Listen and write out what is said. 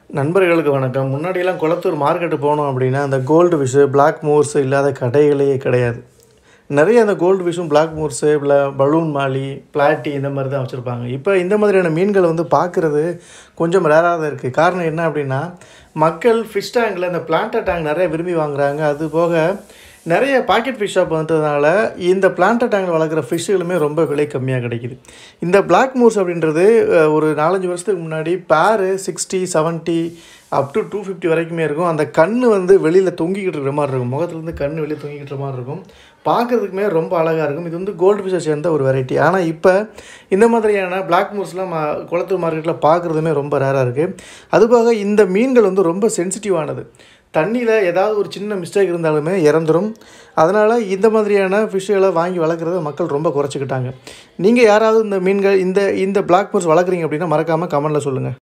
நண்பர்களுக்கு வணக்கம் முன்னாடியெல்லாம் குளத்தூர் மார்க்கெட்டு போனோம் அப்படின்னா அந்த கோல்டு ஃபிஷ்ஷு பிளாக் மூர்ஸ் இல்லாத கடைகளே கிடையாது நிறைய அந்த கோல்டு ஃபிஷ்ஷும் பிளாக் மூர்ஸு இல்லை பலூன் மாலி பிளாட்டி இந்த மாதிரி தான் வச்சுருப்பாங்க இப்போ இந்த மாதிரியான மீன்கள் வந்து பார்க்குறது கொஞ்சம் ரேராக தான் இருக்குது காரணம் என்ன அப்படின்னா மக்கள் ஃபிஷ் டேங்கில் இந்த பிளான்டர் டேங்க் நிறைய விரும்பி வாங்குறாங்க அது போக நிறைய பாக்கெட் ஃபிஷ் ஷாப் வந்ததுனால இந்த பிளான்டர் டேங்கில் வளர்க்குற ஃபிஷ்ஷுகளுமே ரொம்ப விலை கம்மியாக கிடைக்குது இந்த பிளாக் மூர்ஸ் அப்படின்றது அஹ், ஒரு நாலஞ்சு வருஷத்துக்கு முன்னாடி பேரு sixty seventy up to two fifty வரைக்குமே இருக்கும் அந்த கண் வந்து வெளியில் தொங்கிக்கிட்டு இருக்கிற மாதிரி இருக்கும் முகத்துலேருந்து கண் வெளியே தொங்கிக்கிட்டு மாதிரி இருக்கும் பார்க்குறதுக்குமே ரொம்ப அழகாக இருக்கும் இது வந்து கோல்டு ஃபிஷ்ஷை சேர்ந்த ஒரு வெரைட்டி ஆனால் இப்போ இந்த மாதிரியான பிளாக் மூர்ஸ்லாம் மா குளத்தூர் மார்க்கெட்டில் பார்க்குறதுமே ரொம்ப ரேராக இருக்குது அதுபோக இந்த மீன்கள் வந்து ரொம்ப சென்சிட்டிவானது தண்ணியில் ஏதாவது ஒரு சின்ன மிஸ்டேக் இருந்தாலுமே இறந்துரும் அதனால் இந்த மாதிரியான ஃபிஷ்ஷுகளை வாங்கி வளர்க்குறத மக்கள் ரொம்ப குறைச்சிக்கிட்டாங்க நீங்கள் யாராவது இந்த மீன்கள் இந்த இந்த பிளாக் மூர்ஸ் வளர்க்குறீங்க அப்படின்னா மறக்காமல் கமெண்டில் சொல்லுங்கள்